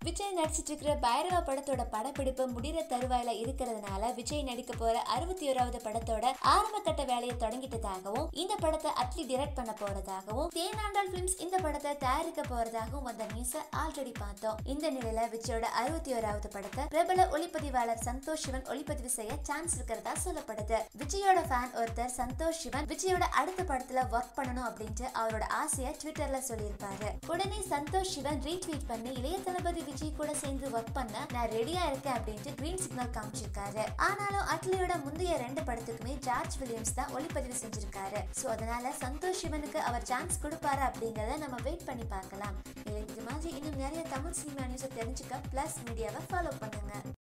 விஜய் நடிச்சிட்டு இருக்கிற பைரவா படத்தோட படப்பிடிப்பு முடிகிற தருவாயில இருக்கிறதுனால விஜய் நடிக்க போற அறுபத்தி ஓராவது படத்தோட ஆரம்ப கட்ட வேலையை தொடங்கிட்டதாகவும் இந்த படத்தை அட்லி டிரெக்ட் பண்ண போறதாகவும் தேனாண்டால் பிலிம்ஸ் இந்த படத்தை தயாரிக்க போறதாகவும் வந்த நியூஸ ஆல்ரெடி பார்த்தோம் இந்த நிலையில விஜயோட அறுபத்தி ஓராவது படத்தை பிரபல ஒளிப்பதிவாளர் சந்தோஷ் சிவன் ஒளிப்பதிவு செய்ய சான்ஸ் இருக்கிறதா சொல்லப்படுது விஜயோட ஃபேன் ஒருத்தர் சந்தோஷ் சிவன் விஜயோட அடுத்த படத்துல ஒர்க் பண்ணணும் அப்படின்ட்டு அவரோட ஆசையை ட்விட்டர்ல சொல்லியிருப்பாரு உடனே சந்தோஷ் சிவன் ரீட்வீட் பண்ணி இளைய தளபதி விஜய் கூட சேர்ந்து ஒர்க் பண்ண நான் ரெடியா இருக்கேன் அப்படின்ட்டு கிரீன் சிக்னல் காமிச்சிருக்காரு ஆனாலும் அட்லியோட முந்தைய ரெண்டு படத்துக்குமே ஜார்ஜ் வில்லியம்ஸ் தான் ஒளிப்பதிவு செஞ்சிருக்காரு சோ அதனால சந்தோஷ் சிவனுக்கு அவர் சான்ஸ் கொடுப்பாரு அப்படிங்கறத நம்ம வெயிட் பண்ணி பார்க்கலாம் இது மாதிரி இன்னும் நிறைய தமிழ் சினிமா நியூஸை தெரிஞ்சுக்க பிளஸ் மீடியாவை ஃபாலோ பண்ணுங்க